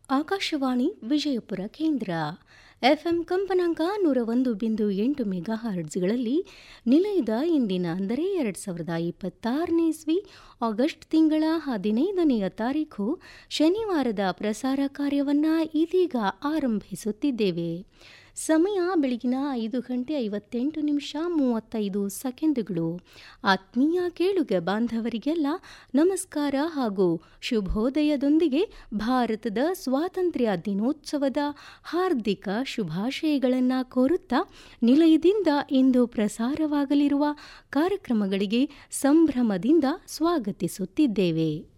ಆಕಾಶವಾಣಿ ವಿಜಯಪುರ ಕೇಂದ್ರ ಎಫ್ಎಂ ಕಂಪನಾಂಕ ನೂರ ಒಂದು ಬಿಂದು ಎಂಟು ಮೆಗಾ ಹರ್ಡ್ಸ್ಗಳಲ್ಲಿ ನಿಲಯದ ಇಂದಿನ ಅಂದರೆ ಎರಡು ಸಾವಿರದ ಇಪ್ಪತ್ತಾರನೇ ಇಸ್ವಿ ಆಗಸ್ಟ್ ತಿಂಗಳ ಹದಿನೈದನೆಯ ತಾರೀಖು ಶನಿವಾರದ ಪ್ರಸಾರ ಕಾರ್ಯವನ್ನು ಇದೀಗ ಆರಂಭಿಸುತ್ತಿದ್ದೇವೆ ಸಮಯ ಬೆಳಗಿನ ಐದು ಗಂಟೆ ಐವತ್ತೆಂಟು ನಿಮಿಷ ಮೂವತ್ತೈದು ಸೆಕೆಂಡುಗಳು ಆತ್ಮೀಯ ಕೇಳುಗ ಬಾಂಧವರಿಗೆಲ್ಲ ನಮಸ್ಕಾರ ಹಾಗೂ ಶುಭೋದಯದೊಂದಿಗೆ ಭಾರತದ ಸ್ವಾತಂತ್ರ್ಯ ದಿನೋತ್ಸವದ ಹಾರ್ದಿಕ ಶುಭಾಶಯಗಳನ್ನು ಕೋರುತ್ತಾ ನಿಲಯದಿಂದ ಇಂದು ಪ್ರಸಾರವಾಗಲಿರುವ ಕಾರ್ಯಕ್ರಮಗಳಿಗೆ ಸಂಭ್ರಮದಿಂದ ಸ್ವಾಗತಿಸುತ್ತಿದ್ದೇವೆ